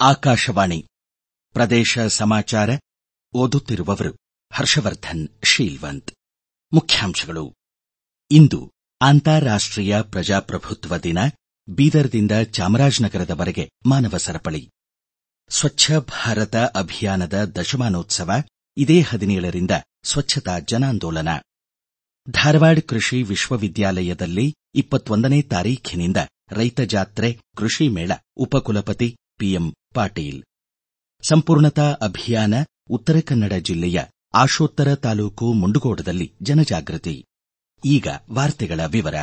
ಆಕಾಶವಾಣಿ ಪ್ರದೇಶ ಸಮಾಚಾರ ಓದುತ್ತಿರುವವರು ಹರ್ಷವರ್ಧನ್ ಶೀಲ್ವಂತ್ ಮುಖ್ಯಾಂಶಗಳು ಇಂದು ಅಂತಾರಾಷ್ಟೀಯ ಪ್ರಜಾಪ್ರಭುತ್ವ ದಿನ ಬೀದರ್ದಿಂದ ಚಾಮರಾಜನಗರದವರೆಗೆ ಮಾನವ ಸರಪಳಿ ಸ್ವಚ್ಛ ಭಾರತ ಅಭಿಯಾನದ ದಶಮಾನೋತ್ಸವ ಇದೇ ಹದಿನೇಳರಿಂದ ಸ್ವಚ್ಛತಾ ಜನಾಂದೋಲನ ಧಾರವಾಡ ಕೃಷಿ ವಿಶ್ವವಿದ್ಯಾಲಯದಲ್ಲಿ ಇಪ್ಪತ್ತೊಂದನೇ ತಾರೀಖಿನಿಂದ ರೈತ ಜಾತ್ರೆ ಕೃಷಿ ಮೇಳ ಉಪಕುಲಪತಿ ಪಿಎಂ ಪಾಟೀಲ್ ಸಂಪೂರ್ಣತಾ ಅಭಿಯಾನ ಉತ್ತರ ಕನ್ನಡ ಜಿಲ್ಲೆಯ ಆಶೋತ್ತರ ತಾಲೂಕು ಮುಂಡಗೋಡದಲ್ಲಿ ಜನಜಾಗೃತಿ ಈಗ ವಾರ್ತೆಗಳ ವಿವರ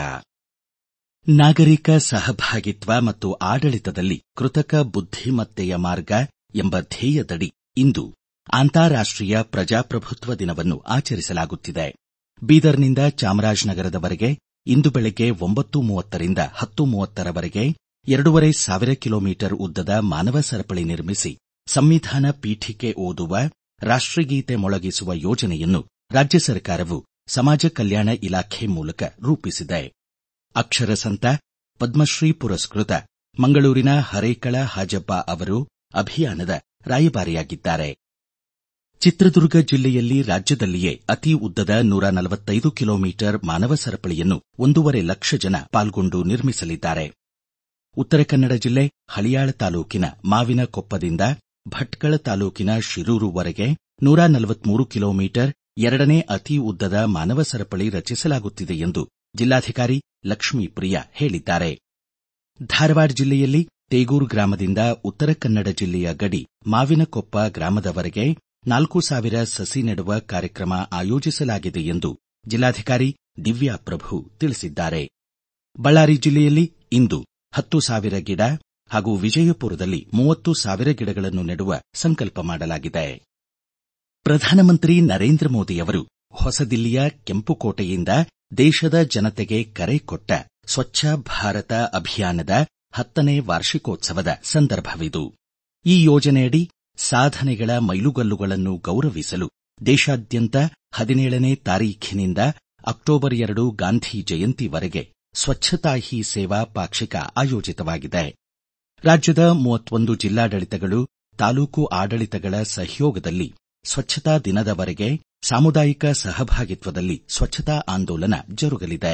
ನಾಗರಿಕ ಸಹಭಾಗಿತ್ವ ಮತ್ತು ಆಡಳಿತದಲ್ಲಿ ಕೃತಕ ಬುದ್ಧಿಮತ್ತೆಯ ಮಾರ್ಗ ಎಂಬ ಧ್ಯೇಯದಡಿ ಇಂದು ಅಂತಾರಾಷ್ಟೀಯ ಪ್ರಜಾಪ್ರಭುತ್ವ ದಿನವನ್ನು ಆಚರಿಸಲಾಗುತ್ತಿದೆ ಬೀದರ್ನಿಂದ ಚಾಮರಾಜನಗರದವರೆಗೆ ಇಂದು ಬೆಳಗ್ಗೆ ಒಂಬತ್ತು ಮೂವತ್ತರಿಂದ ಹತ್ತು ಮೂವತ್ತರವರೆಗೆ ಎರಡೂವರೆ ಸಾವಿರ ಕಿಲೋಮೀಟರ್ ಉದ್ದದ ಮಾನವ ಸರಪಳಿ ನಿರ್ಮಿಸಿ ಸಂವಿಧಾನ ಪೀಠಿಕೆ ಓದುವ ರಾಷ್ಟಗೀತೆ ಮೊಳಗಿಸುವ ಯೋಜನೆಯನ್ನು ರಾಜ್ಯ ಸರ್ಕಾರವು ಸಮಾಜ ಕಲ್ಯಾಣ ಇಲಾಖೆ ಮೂಲಕ ರೂಪಿಸಿದೆ ಅಕ್ಷರ ಸಂತ ಪದ್ಮಶ್ರೀ ಪುರಸ್ಕೃತ ಮಂಗಳೂರಿನ ಹರೇಕಳ ಹಾಜಬ್ಬ ಅವರು ಅಭಿಯಾನದ ರಾಯಭಾರಿಯಾಗಿದ್ದಾರೆ ಚಿತ್ರದುರ್ಗ ಜಿಲ್ಲೆಯಲ್ಲಿ ರಾಜ್ಯದಲ್ಲಿಯೇ ಅತಿ ಉದ್ದದ ನೂರ ನಲವತ್ತೈದು ಕಿಲೋಮೀಟರ್ ಮಾನವ ಸರಪಳಿಯನ್ನು ಒಂದೂವರೆ ಲಕ್ಷ ಜನ ಪಾಲ್ಗೊಂಡು ನಿರ್ಮಿಸಲಿದ್ದಾರೆ ಉತ್ತರ ಕನ್ನಡ ಜಿಲ್ಲೆ ಹಳಿಯಾಳ ತಾಲೂಕಿನ ಮಾವಿನಕೊಪ್ಪದಿಂದ ಭಟ್ಕಳ ತಾಲೂಕಿನ ಶಿರೂರುವರೆಗೆ ನೂರ ನಲವತ್ಮೂರು ಕಿಲೋಮೀಟರ್ ಎರಡನೇ ಅತಿ ಉದ್ದದ ಮಾನವ ಸರಪಳಿ ರಚಿಸಲಾಗುತ್ತಿದೆ ಎಂದು ಜಿಲ್ಲಾಧಿಕಾರಿ ಲಕ್ಷ್ಮೀಪ್ರಿಯ ಹೇಳಿದ್ದಾರೆ ಧಾರವಾಡ ಜಿಲ್ಲೆಯಲ್ಲಿ ತೇಗೂರು ಗ್ರಾಮದಿಂದ ಉತ್ತರ ಕನ್ನಡ ಜಿಲ್ಲೆಯ ಗಡಿ ಮಾವಿನಕೊಪ್ಪ ಗ್ರಾಮದವರೆಗೆ ನಾಲ್ಕು ಸಾವಿರ ಸಸಿ ನೆಡುವ ಕಾರ್ಯಕ್ರಮ ಆಯೋಜಿಸಲಾಗಿದೆ ಎಂದು ಜಿಲ್ಲಾಧಿಕಾರಿ ದಿವ್ಯಾ ಪ್ರಭು ತಿಳಿಸಿದ್ದಾರೆ ಬಳ್ಳಾರಿ ಜಿಲ್ಲೆಯಲ್ಲಿ ಇಂದು ಹತ್ತು ಸಾವಿರ ಗಿಡ ಹಾಗೂ ವಿಜಯಪುರದಲ್ಲಿ ಮೂವತ್ತು ಸಾವಿರ ಗಿಡಗಳನ್ನು ನೆಡುವ ಸಂಕಲ್ಪ ಮಾಡಲಾಗಿದೆ ಪ್ರಧಾನಮಂತ್ರಿ ನರೇಂದ್ರ ಮೋದಿಯವರು ಹೊಸದಿಲ್ಲಿಯ ಕೆಂಪುಕೋಟೆಯಿಂದ ದೇಶದ ಜನತೆಗೆ ಕರೆ ಕೊಟ್ಟ ಸ್ವಚ್ಛ ಭಾರತ ಅಭಿಯಾನದ ಹತ್ತನೇ ವಾರ್ಷಿಕೋತ್ಸವದ ಸಂದರ್ಭವಿದು ಈ ಯೋಜನೆಯಡಿ ಸಾಧನೆಗಳ ಮೈಲುಗಲ್ಲುಗಳನ್ನು ಗೌರವಿಸಲು ದೇಶಾದ್ಯಂತ ಹದಿನೇಳನೇ ತಾರೀಖಿನಿಂದ ಅಕ್ಟೋಬರ್ ಎರಡು ಗಾಂಧಿ ಜಯಂತಿವರೆಗೆ ಸ್ವಚ್ಛತಾ ಹಿ ಸೇವಾ ಪಾಕ್ಷಿಕ ಆಯೋಜಿತವಾಗಿದೆ ರಾಜ್ಯದ ಮೂವತ್ತೊಂದು ಜಿಲ್ಲಾಡಳಿತಗಳು ತಾಲೂಕು ಆಡಳಿತಗಳ ಸಹಯೋಗದಲ್ಲಿ ಸ್ವಚ್ಛತಾ ದಿನದವರೆಗೆ ಸಾಮುದಾಯಿಕ ಸಹಭಾಗಿತ್ವದಲ್ಲಿ ಸ್ವಚ್ಛತಾ ಆಂದೋಲನ ಜರುಗಲಿದೆ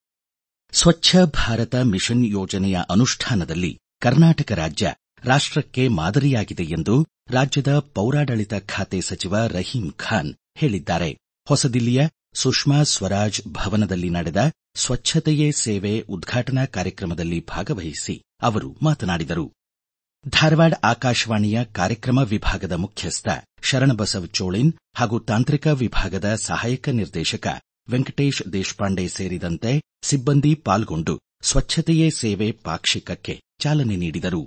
ಸ್ವಚ್ಛ ಭಾರತ ಮಿಷನ್ ಯೋಜನೆಯ ಅನುಷ್ಠಾನದಲ್ಲಿ ಕರ್ನಾಟಕ ರಾಜ್ಯ ರಾಷ್ಟಕ್ಕೆ ಮಾದರಿಯಾಗಿದೆ ಎಂದು ರಾಜ್ಯದ ಪೌರಾಡಳಿತ ಖಾತೆ ಸಚಿವ ರಹೀಂ ಖಾನ್ ಹೇಳಿದ್ದಾರೆ ಹೊಸದಿಲ್ಲಿಯ ಸುಷ್ಮಾ ಸ್ವರಾಜ್ ಭವನದಲ್ಲಿ ನಡೆದ ಸ್ವಚ್ಛತೆಯೇ ಸೇವೆ ಉದ್ಘಾಟನಾ ಕಾರ್ಯಕ್ರಮದಲ್ಲಿ ಭಾಗವಹಿಸಿ ಅವರು ಮಾತನಾಡಿದರು ಧಾರವಾಡ ಆಕಾಶವಾಣಿಯ ಕಾರ್ಯಕ್ರಮ ವಿಭಾಗದ ಮುಖ್ಯಸ್ಥ ಶರಣಬಸವ ಚೋಳಿನ್ ಹಾಗೂ ತಾಂತ್ರಿಕ ವಿಭಾಗದ ಸಹಾಯಕ ನಿರ್ದೇಶಕ ವೆಂಕಟೇಶ್ ದೇಶಪಾಂಡೆ ಸೇರಿದಂತೆ ಸಿಬ್ಬಂದಿ ಪಾಲ್ಗೊಂಡು ಸ್ವಚ್ಛತೆಯೇ ಸೇವೆ ಪಾಕ್ಷಿಕಕ್ಕೆ ಚಾಲನೆ ನೀಡಿದರು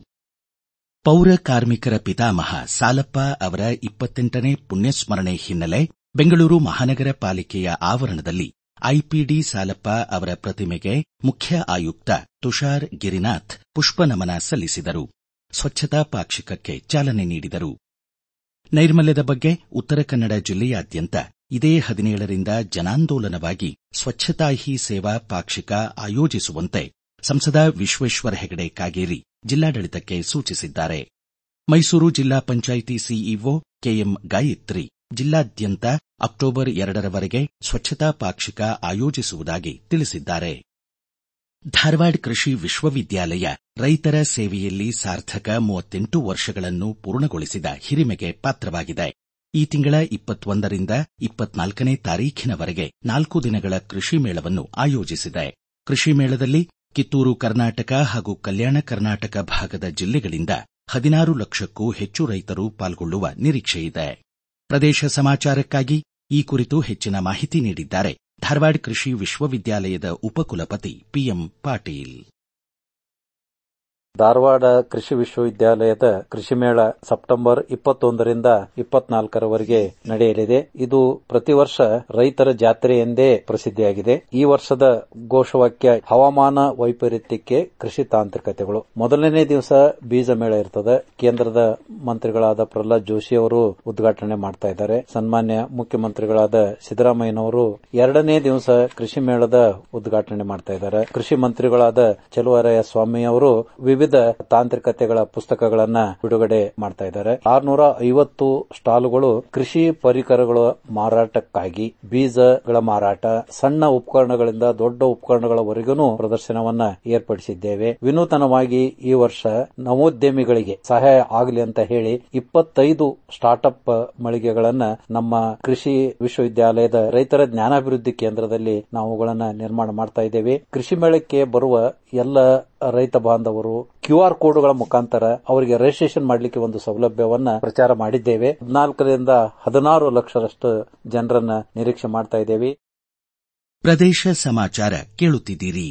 ಪೌರ ಕಾರ್ಮಿಕರ ಪಿತಾಮಹ ಸಾಲಪ್ಪ ಅವರ ಇಪ್ಪತ್ತೆಂಟನೇ ಪುಣ್ಯಸ್ಮರಣೆ ಹಿನ್ನೆಲೆ ಬೆಂಗಳೂರು ಮಹಾನಗರ ಪಾಲಿಕೆಯ ಆವರಣದಲ್ಲಿ ಐಪಿಡಿ ಸಾಲಪ್ಪ ಅವರ ಪ್ರತಿಮೆಗೆ ಮುಖ್ಯ ಆಯುಕ್ತ ತುಷಾರ್ ಗಿರಿನಾಥ್ ಪುಷ್ಪನಮನ ಸಲ್ಲಿಸಿದರು ಸ್ವಚ್ಛತಾ ಪಾಕ್ಷಿಕಕ್ಕೆ ಚಾಲನೆ ನೀಡಿದರು ನೈರ್ಮಲ್ಯದ ಬಗ್ಗೆ ಉತ್ತರ ಕನ್ನಡ ಜಿಲ್ಲೆಯಾದ್ಯಂತ ಇದೇ ಹದಿನೇಳರಿಂದ ಜನಾಂದೋಲನವಾಗಿ ಸ್ವಚ್ಛತಾ ಹಿ ಸೇವಾ ಪಾಕ್ಷಿಕ ಆಯೋಜಿಸುವಂತೆ ಸಂಸದ ವಿಶ್ವೇಶ್ವರ ಹೆಗಡೆ ಕಾಗೇರಿ ಜಿಲ್ಲಾಡಳಿತಕ್ಕೆ ಸೂಚಿಸಿದ್ದಾರೆ ಮೈಸೂರು ಜಿಲ್ಲಾ ಪಂಚಾಯಿತಿ ಸಿಇಒ ಕೆಎಂ ಗಾಯತ್ರಿ ಜಿಲ್ಲಾದ್ಯಂತ ಅಕ್ಟೋಬರ್ ಎರಡರವರೆಗೆ ಸ್ವಚ್ಛತಾ ಪಾಕ್ಷಿಕ ಆಯೋಜಿಸುವುದಾಗಿ ತಿಳಿಸಿದ್ದಾರೆ ಧಾರವಾಡ ಕೃಷಿ ವಿಶ್ವವಿದ್ಯಾಲಯ ರೈತರ ಸೇವೆಯಲ್ಲಿ ಸಾರ್ಥಕ ಮೂವತ್ತೆಂಟು ವರ್ಷಗಳನ್ನು ಪೂರ್ಣಗೊಳಿಸಿದ ಹಿರಿಮೆಗೆ ಪಾತ್ರವಾಗಿದೆ ಈ ತಿಂಗಳ ಇಪ್ಪತ್ತೊಂದರಿಂದ ಇಪ್ಪತ್ನಾಲ್ಕನೇ ತಾರೀಖಿನವರೆಗೆ ನಾಲ್ಕು ದಿನಗಳ ಕೃಷಿ ಮೇಳವನ್ನು ಆಯೋಜಿಸಿದೆ ಕೃಷಿ ಮೇಳದಲ್ಲಿ ಕಿತ್ತೂರು ಕರ್ನಾಟಕ ಹಾಗೂ ಕಲ್ಯಾಣ ಕರ್ನಾಟಕ ಭಾಗದ ಜಿಲ್ಲೆಗಳಿಂದ ಹದಿನಾರು ಲಕ್ಷಕ್ಕೂ ಹೆಚ್ಚು ರೈತರು ಪಾಲ್ಗೊಳ್ಳುವ ನಿರೀಕ್ಷೆಯಿದೆ ಪ್ರದೇಶ ಸಮಾಚಾರಕ್ಕಾಗಿ ಈ ಕುರಿತು ಹೆಚ್ಚಿನ ಮಾಹಿತಿ ನೀಡಿದ್ದಾರೆ ಧಾರವಾಡ ಕೃಷಿ ವಿಶ್ವವಿದ್ಯಾಲಯದ ಉಪಕುಲಪತಿ ಪಿಎಂ ಪಾಟೀಲ್ ಧಾರವಾಡ ಕೃಷಿ ವಿಶ್ವವಿದ್ಯಾಲಯದ ಕೃಷಿ ಮೇಳ ಸೆಪ್ಟೆಂಬರ್ ಇಪ್ಪತ್ತೊಂದರಿಂದ ಇಪ್ಪತ್ನಾಲ್ಕರವರೆಗೆ ನಡೆಯಲಿದೆ ಇದು ಪ್ರತಿ ವರ್ಷ ರೈತರ ಜಾತ್ರೆ ಎಂದೇ ಪ್ರಸಿದ್ಧಿಯಾಗಿದೆ ಈ ವರ್ಷದ ಘೋಷವಾಕ್ಯ ಹವಾಮಾನ ವೈಪರೀತ್ಯಕ್ಕೆ ಕೃಷಿ ತಾಂತ್ರಿಕತೆಗಳು ಮೊದಲನೇ ದಿವಸ ಬೀಜ ಮೇಳ ಇರ್ತದೆ ಕೇಂದ್ರದ ಮಂತ್ರಿಗಳಾದ ಪ್ರಹ್ಲಾದ್ ಜೋಶಿ ಅವರು ಉದ್ಘಾಟನೆ ಮಾಡ್ತಾ ಇದ್ದಾರೆ ಸನ್ಮಾನ್ಯ ಮುಖ್ಯಮಂತ್ರಿಗಳಾದ ಸಿದ್ದರಾಮಯ್ಯನವರು ಎರಡನೇ ದಿವಸ ಕೃಷಿ ಮೇಳದ ಉದ್ಘಾಟನೆ ಮಾಡ್ತಾ ಇದ್ದಾರೆ ಕೃಷಿ ಮಂತ್ರಿಗಳಾದ ಚಲುವರಾಯ ಸ್ವಾಮಿ ಅವರು ವಿವಿಧ ವಿವಿಧ ತಾಂತ್ರಿಕತೆಗಳ ಪುಸ್ತಕಗಳನ್ನ ಬಿಡುಗಡೆ ಮಾಡ್ತಾ ಇದ್ದಾರೆ ಆರ್ನೂರ ಐವತ್ತು ಸ್ಟಾಲ್ಗಳು ಕೃಷಿ ಪರಿಕರಗಳ ಮಾರಾಟಕ್ಕಾಗಿ ಬೀಜಗಳ ಮಾರಾಟ ಸಣ್ಣ ಉಪಕರಣಗಳಿಂದ ದೊಡ್ಡ ಉಪಕರಣಗಳವರೆಗೂ ಪ್ರದರ್ಶನವನ್ನ ಏರ್ಪಡಿಸಿದ್ದೇವೆ ವಿನೂತನವಾಗಿ ಈ ವರ್ಷ ನವೋದ್ಯಮಿಗಳಿಗೆ ಸಹಾಯ ಆಗಲಿ ಅಂತ ಹೇಳಿ ಇಪ್ಪತ್ತೈದು ಸ್ಟಾರ್ಟ್ಅಪ್ ಮಳಿಗೆಗಳನ್ನ ನಮ್ಮ ಕೃಷಿ ವಿಶ್ವವಿದ್ಯಾಲಯದ ರೈತರ ಜ್ಞಾನಾಭಿವೃದ್ಧಿ ಕೇಂದ್ರದಲ್ಲಿ ನಾವುಗಳನ್ನ ನಿರ್ಮಾಣ ಮಾಡ್ತಾ ಇದ್ದೇವೆ ಕೃಷಿ ಮೇಳಕ್ಕೆ ಬರುವ ಎಲ್ಲ ರೈತ ಬಾಂಧವರು ಕ್ಯೂ ಆರ್ ಕೋಡ್ಗಳ ಮುಖಾಂತರ ಅವರಿಗೆ ರಿಜಿಸ್ಟ್ರೇಷನ್ ಮಾಡಲಿಕ್ಕೆ ಒಂದು ಸೌಲಭ್ಯವನ್ನ ಪ್ರಚಾರ ಮಾಡಿದ್ದೇವೆ ಹದಿನಾಲ್ಕರಿಂದ ಹದಿನಾರು ಲಕ್ಷರಷ್ಟು ಜನರನ್ನ ನಿರೀಕ್ಷೆ ಮಾಡ್ತಾ ಇದ್ದೇವೆ ಪ್ರದೇಶ ಸಮಾಚಾರ ಕೇಳುತ್ತಿದ್ದೀರಿ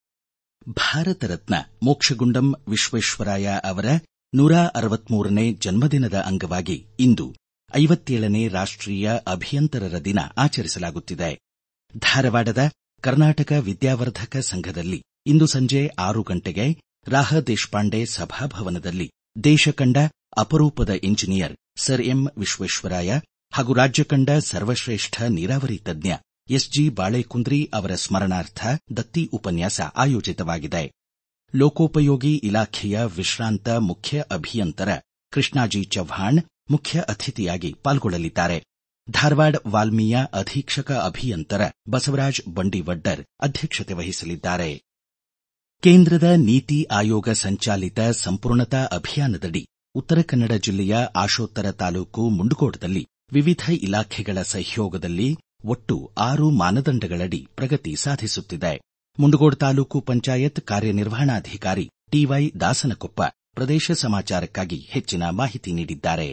ಭಾರತ ರತ್ನ ಮೋಕ್ಷಗುಂಡಂ ವಿಶ್ವೇಶ್ವರಾಯ ಅವರ ನೂರ ಅರವತ್ಮೂರನೇ ಜನ್ಮದಿನದ ಅಂಗವಾಗಿ ಇಂದು ಐವತ್ತೇಳನೇ ರಾಷ್ಟ್ರೀಯ ಅಭಿಯಂತರರ ದಿನ ಆಚರಿಸಲಾಗುತ್ತಿದೆ ಧಾರವಾಡದ ಕರ್ನಾಟಕ ವಿದ್ಯಾವರ್ಧಕ ಸಂಘದಲ್ಲಿ ಇಂದು ಸಂಜೆ ಆರು ಗಂಟೆಗೆ ರಾಹ ದೇಶಪಾಂಡೆ ಸಭಾಭವನದಲ್ಲಿ ದೇಶ ಕಂಡ ಅಪರೂಪದ ಇಂಜಿನಿಯರ್ ಸರ್ ಎಂ ವಿಶ್ವೇಶ್ವರಾಯ ಹಾಗೂ ರಾಜ್ಯ ಕಂಡ ಸರ್ವಶ್ರೇಷ್ಠ ನೀರಾವರಿ ತಜ್ಞ ಎಸ್ಜಿ ಬಾಳೆಕುಂದ್ರಿ ಅವರ ಸ್ಮರಣಾರ್ಥ ದತ್ತಿ ಉಪನ್ಯಾಸ ಆಯೋಜಿತವಾಗಿದೆ ಲೋಕೋಪಯೋಗಿ ಇಲಾಖೆಯ ವಿಶ್ರಾಂತ ಮುಖ್ಯ ಅಭಿಯಂತರ ಕೃಷ್ಣಾಜಿ ಚವ್ಹಾಣ್ ಮುಖ್ಯ ಅತಿಥಿಯಾಗಿ ಪಾಲ್ಗೊಳ್ಳಲಿದ್ದಾರೆ ಧಾರವಾಡ ವಾಲ್ಮೀಯ ಅಧೀಕ್ಷಕ ಅಭಿಯಂತರ ಬಸವರಾಜ್ ಬಂಡಿವಡ್ಡರ್ ಅಧ್ಯಕ್ಷತೆ ವಹಿಸಲಿದ್ದಾರೆ ಕೇಂದ್ರದ ನೀತಿ ಆಯೋಗ ಸಂಚಾಲಿತ ಸಂಪೂರ್ಣತಾ ಅಭಿಯಾನದಡಿ ಉತ್ತರ ಕನ್ನಡ ಜಿಲ್ಲೆಯ ಆಶೋತ್ತರ ತಾಲೂಕು ಮುಂಡಗೋಡದಲ್ಲಿ ವಿವಿಧ ಇಲಾಖೆಗಳ ಸಹಯೋಗದಲ್ಲಿ ಒಟ್ಟು ಆರು ಮಾನದಂಡಗಳಡಿ ಪ್ರಗತಿ ಸಾಧಿಸುತ್ತಿದೆ ಮುಂಡಗೋಡ ತಾಲೂಕು ಪಂಚಾಯತ್ ಕಾರ್ಯನಿರ್ವಹಣಾಧಿಕಾರಿ ಟಿವೈ ದಾಸನಕೊಪ್ಪ ಪ್ರದೇಶ ಸಮಾಚಾರಕ್ಕಾಗಿ ಹೆಚ್ಚಿನ ಮಾಹಿತಿ ನೀಡಿದ್ದಾರೆ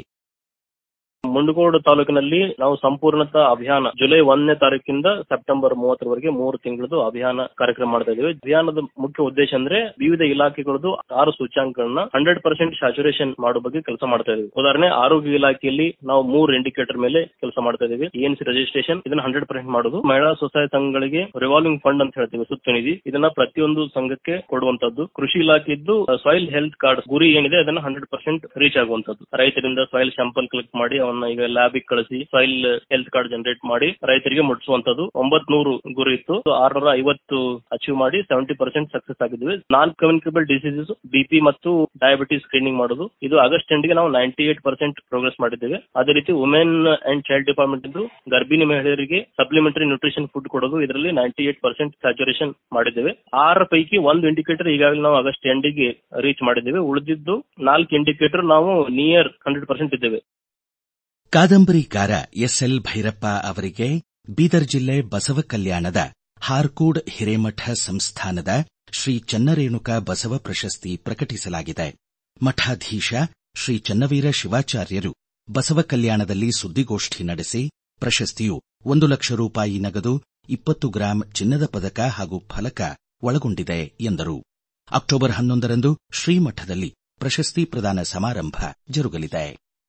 ಮುಂಡಗೋಡು ತಾಲೂಕಿನಲ್ಲಿ ನಾವು ಸಂಪೂರ್ಣತಾ ಅಭಿಯಾನ ಜುಲೈ ಒಂದನೇ ತಾರೀಕಿಂದ ಸೆಪ್ಟೆಂಬರ್ ಮೂವತ್ತರವರೆಗೆ ಮೂರು ತಿಂಗಳದು ಅಭಿಯಾನ ಕಾರ್ಯಕ್ರಮ ಮಾಡ್ತಾ ಇದ್ದೀವಿ ಅಭಿಯಾನದ ಮುಖ್ಯ ಉದ್ದೇಶ ಅಂದ್ರೆ ವಿವಿಧ ಇಲಾಖೆಗಳದ್ದು ಆರು ಸೂಚ್ಯಾಂಕಗಳನ್ನ ಹಂಡ್ರೆಡ್ ಪರ್ಸೆಂಟ್ ಸ್ಯಾಚುರೇಷನ್ ಮಾಡೋ ಬಗ್ಗೆ ಕೆಲಸ ಮಾಡ್ತಾ ಇದೀವಿ ಉದಾಹರಣೆ ಆರೋಗ್ಯ ಇಲಾಖೆಯಲ್ಲಿ ನಾವು ಮೂರು ಇಂಡಿಕೇಟರ್ ಮೇಲೆ ಕೆಲಸ ಮಾಡ್ತಾ ಇದೀವಿ ಎನ್ ಸಿ ರಿಜಿಸ್ಟ್ರೇಷನ್ ಇದನ್ನ ಹಂಡ್ರೆಡ್ ಪರ್ಸೆಂಟ್ ಮಾಡೋದು ಮಹಿಳಾ ಸ್ವಸಹಾಯ ಸಂಘಗಳಿಗೆ ರಿವಾಲ್ವಿಂಗ್ ಫಂಡ್ ಅಂತ ಹೇಳ್ತೀವಿ ಸುತ್ತ ನಿಧಿ ಇದನ್ನ ಪ್ರತಿಯೊಂದು ಸಂಘಕ್ಕೆ ಕೊಡುವಂತದ್ದು ಕೃಷಿ ಇಲಾಖೆದ್ದು ಸಾಯಿಲ್ ಹೆಲ್ತ್ ಕಾರ್ಡ್ ಗುರಿ ಏನಿದೆ ಅದನ್ನ ಹಂಡ್ರೆಡ್ ಪರ್ಸೆಂಟ್ ರೀಚ್ ಆಗುವಂತದ್ದು ರೈತರಿಂದ ಸಾಯಿಲ್ ಸ್ಯಾಂಪಲ್ ಕಲೆಕ್ಟ್ ಮಾಡಿ ಅವನ್ನ ಈಗ ಲ್ಯಾಬ್ ಕಳಿಸಿ ಸಾಯಿಲ್ ಹೆಲ್ತ್ ಕಾರ್ಡ್ ಜನರೇಟ್ ಮಾಡಿ ರೈತರಿಗೆ ಮುಟ್ಟಿಸುವಂತದ್ದು ಒಂಬತ್ ನೂರು ಗುರಿ ಇತ್ತು ಆರ್ನೂರ ಐವತ್ತು ಅಚೀವ್ ಮಾಡಿ ಸೆವೆಂಟಿ ಪರ್ಸೆಂಟ್ ಸಕ್ಸಸ್ ಆಗಿದ್ವಿ ನಾನ್ ಕಮ್ಯುನಿಕಬಲ್ ಡಿಸೀಸಸ್ ಬಿಪಿ ಮತ್ತು ಡಯಾಬಿಟಿಸ್ ಸ್ಕ್ರೀನಿಂಗ್ ಮಾಡೋದು ಇದು ಆಗಸ್ಟ್ ಎಂಡ್ಗೆ ನಾವು ನೈಂಟಿ ಏಟ್ ಪರ್ಸೆಂಟ್ ಪ್ರೋಗ್ರೆಸ್ ಮಾಡಿದ್ದೇವೆ ಅದೇ ರೀತಿ ವುಮೆನ್ ಅಂಡ್ ಚೈಲ್ಡ್ ಡಿಪಾರ್ಟ್ಮೆಂಟ್ ಇಂದು ಗರ್ಭಿಣಿ ಮಹಿಳೆಯರಿಗೆ ಸಪ್ಲಿಮೆಂಟರಿ ನ್ಯೂಟ್ರಿಷನ್ ಫುಡ್ ಕೊಡೋದು ಇದರಲ್ಲಿ ನೈಂಟಿ ಏಟ್ ಪರ್ಸೆಂಟ್ ಸ್ಯಾಚುರೇಷನ್ ಮಾಡಿದ್ದೇವೆ ಆರ ಪೈಕಿ ಒಂದು ಇಂಡಿಕೇಟರ್ ಈಗಾಗಲೇ ನಾವು ಆಗಸ್ಟ್ ಎಂಡಿಗೆ ರೀಚ್ ಮಾಡಿದ್ದೇವೆ ಉಳಿದಿದ್ದು ನಾಲ್ಕು ಇಂಡಿಕೇಟರ್ ನಾವು ನಿಯರ್ ಹಂಡ್ರೆಡ್ ಪರ್ಸೆಂಟ್ ಇದ್ದೇವೆ ಕಾದಂಬರಿಕಾರ ಎಸ್ಎಲ್ ಭೈರಪ್ಪ ಅವರಿಗೆ ಬೀದರ್ ಜಿಲ್ಲೆ ಬಸವ ಕಲ್ಯಾಣದ ಹಾರ್ಕೂಡ್ ಹಿರೇಮಠ ಸಂಸ್ಥಾನದ ಶ್ರೀ ಚನ್ನರೇಣುಕ ಬಸವ ಪ್ರಶಸ್ತಿ ಪ್ರಕಟಿಸಲಾಗಿದೆ ಮಠಾಧೀಶ ಶ್ರೀ ಚನ್ನವೀರ ಶಿವಾಚಾರ್ಯರು ಬಸವ ಕಲ್ಯಾಣದಲ್ಲಿ ಸುದ್ದಿಗೋಷ್ಠಿ ನಡೆಸಿ ಪ್ರಶಸ್ತಿಯು ಒಂದು ಲಕ್ಷ ರೂಪಾಯಿ ನಗದು ಇಪ್ಪತ್ತು ಗ್ರಾಂ ಚಿನ್ನದ ಪದಕ ಹಾಗೂ ಫಲಕ ಒಳಗೊಂಡಿದೆ ಎಂದರು ಅಕ್ಟೋಬರ್ ಹನ್ನೊಂದರಂದು ಶ್ರೀಮಠದಲ್ಲಿ ಪ್ರಶಸ್ತಿ ಪ್ರದಾನ ಸಮಾರಂಭ ಜರುಗಲಿದೆ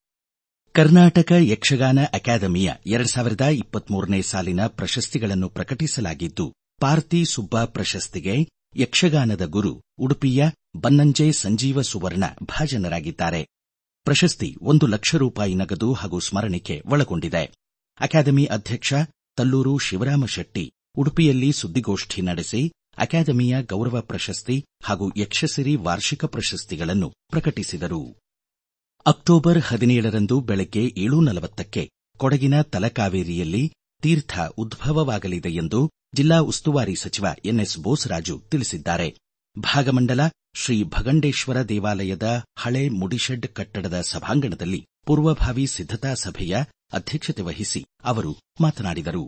ಕರ್ನಾಟಕ ಯಕ್ಷಗಾನ ಅಕಾಡೆಮಿಯ ಎರಡ್ ಸಾವಿರದ ಇಪ್ಪತ್ಮೂರನೇ ಸಾಲಿನ ಪ್ರಶಸ್ತಿಗಳನ್ನು ಪ್ರಕಟಿಸಲಾಗಿದ್ದು ಪಾರ್ತಿ ಸುಬ್ಬ ಪ್ರಶಸ್ತಿಗೆ ಯಕ್ಷಗಾನದ ಗುರು ಉಡುಪಿಯ ಬನ್ನಂಜೆ ಸಂಜೀವ ಸುವರ್ಣ ಭಾಜನರಾಗಿದ್ದಾರೆ ಪ್ರಶಸ್ತಿ ಒಂದು ಲಕ್ಷ ರೂಪಾಯಿ ನಗದು ಹಾಗೂ ಸ್ಮರಣಿಕೆ ಒಳಗೊಂಡಿದೆ ಅಕಾಡೆಮಿ ಅಧ್ಯಕ್ಷ ತಲ್ಲೂರು ಶಿವರಾಮ ಶೆಟ್ಟಿ ಉಡುಪಿಯಲ್ಲಿ ಸುದ್ದಿಗೋಷ್ಠಿ ನಡೆಸಿ ಅಕಾಡೆಮಿಯ ಗೌರವ ಪ್ರಶಸ್ತಿ ಹಾಗೂ ಯಕ್ಷಸಿರಿ ವಾರ್ಷಿಕ ಪ್ರಶಸ್ತಿಗಳನ್ನು ಪ್ರಕಟಿಸಿದರು ಅಕ್ಟೋಬರ್ ಹದಿನೇಳರಂದು ಬೆಳಗ್ಗೆ ಏಳು ನಲವತ್ತಕ್ಕೆ ಕೊಡಗಿನ ತಲಕಾವೇರಿಯಲ್ಲಿ ತೀರ್ಥ ಉದ್ಭವವಾಗಲಿದೆ ಎಂದು ಜಿಲ್ಲಾ ಉಸ್ತುವಾರಿ ಸಚಿವ ಎನ್ಎಸ್ ಬೋಸರಾಜು ತಿಳಿಸಿದ್ದಾರೆ ಭಾಗಮಂಡಲ ಶ್ರೀ ಭಗಂಡೇಶ್ವರ ದೇವಾಲಯದ ಹಳೆ ಮುಡಿಶೆಡ್ ಕಟ್ಟಡದ ಸಭಾಂಗಣದಲ್ಲಿ ಪೂರ್ವಭಾವಿ ಸಿದ್ಧತಾ ಸಭೆಯ ಅಧ್ಯಕ್ಷತೆ ವಹಿಸಿ ಅವರು ಮಾತನಾಡಿದರು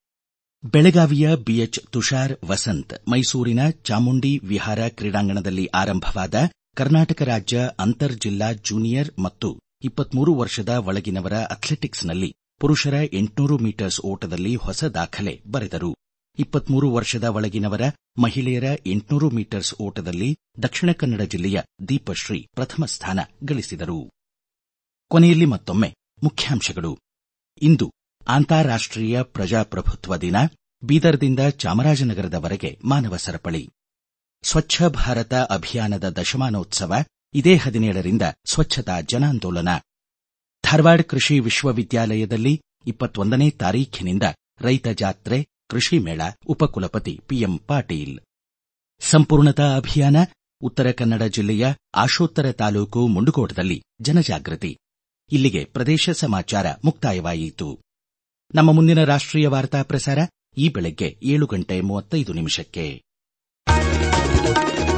ಬೆಳಗಾವಿಯ ಬಿಎಚ್ ತುಷಾರ್ ವಸಂತ್ ಮೈಸೂರಿನ ಚಾಮುಂಡಿ ವಿಹಾರ ಕ್ರೀಡಾಂಗಣದಲ್ಲಿ ಆರಂಭವಾದ ಕರ್ನಾಟಕ ರಾಜ್ಯ ಅಂತರ್ ಜಿಲ್ಲಾ ಜೂನಿಯರ್ ಮತ್ತು ಇಪ್ಪತ್ಮೂರು ವರ್ಷದ ಒಳಗಿನವರ ಅಥ್ಲೆಟಿಕ್ಸ್ನಲ್ಲಿ ಪುರುಷರ ಎಂಟುನೂರು ಮೀಟರ್ಸ್ ಓಟದಲ್ಲಿ ಹೊಸ ದಾಖಲೆ ಬರೆದರು ಇಪ್ಪತ್ಮೂರು ವರ್ಷದ ಒಳಗಿನವರ ಮಹಿಳೆಯರ ಎಂಟುನೂರು ಮೀಟರ್ಸ್ ಓಟದಲ್ಲಿ ದಕ್ಷಿಣ ಕನ್ನಡ ಜಿಲ್ಲೆಯ ದೀಪಶ್ರೀ ಪ್ರಥಮ ಸ್ಥಾನ ಗಳಿಸಿದರು ಕೊನೆಯಲ್ಲಿ ಮತ್ತೊಮ್ಮೆ ಮುಖ್ಯಾಂಶಗಳು ಇಂದು ಅಂತಾರಾಷ್ಟೀಯ ಪ್ರಜಾಪ್ರಭುತ್ವ ದಿನ ಬೀದರ್ದಿಂದ ಚಾಮರಾಜನಗರದವರೆಗೆ ಮಾನವ ಸರಪಳಿ ಸ್ವಚ್ಛ ಭಾರತ ಅಭಿಯಾನದ ದಶಮಾನೋತ್ಸವ ಇದೇ ಹದಿನೇಳರಿಂದ ಸ್ವಚ್ಛತಾ ಜನಾಂದೋಲನ ಧಾರವಾಡ ಕೃಷಿ ವಿಶ್ವವಿದ್ಯಾಲಯದಲ್ಲಿ ಇಪ್ಪತ್ತೊಂದನೇ ತಾರೀಖಿನಿಂದ ರೈತ ಜಾತ್ರೆ ಕೃಷಿ ಮೇಳ ಉಪಕುಲಪತಿ ಪಿಎಂ ಪಾಟೀಲ್ ಸಂಪೂರ್ಣತಾ ಅಭಿಯಾನ ಉತ್ತರ ಕನ್ನಡ ಜಿಲ್ಲೆಯ ಆಶೋತ್ತರ ತಾಲೂಕು ಮುಂಡಗೋಡದಲ್ಲಿ ಜನಜಾಗೃತಿ ಇಲ್ಲಿಗೆ ಪ್ರದೇಶ ಸಮಾಚಾರ ಮುಕ್ತಾಯವಾಯಿತು ನಮ್ಮ ಮುಂದಿನ ರಾಷ್ಟ್ರೀಯ ವಾರ್ತಾ ಪ್ರಸಾರ ಈ ಬೆಳಗ್ಗೆ ಏಳು ಗಂಟೆ ಮೂವತ್ತೈದು ನಿಮಿಷಕ್ಕೆ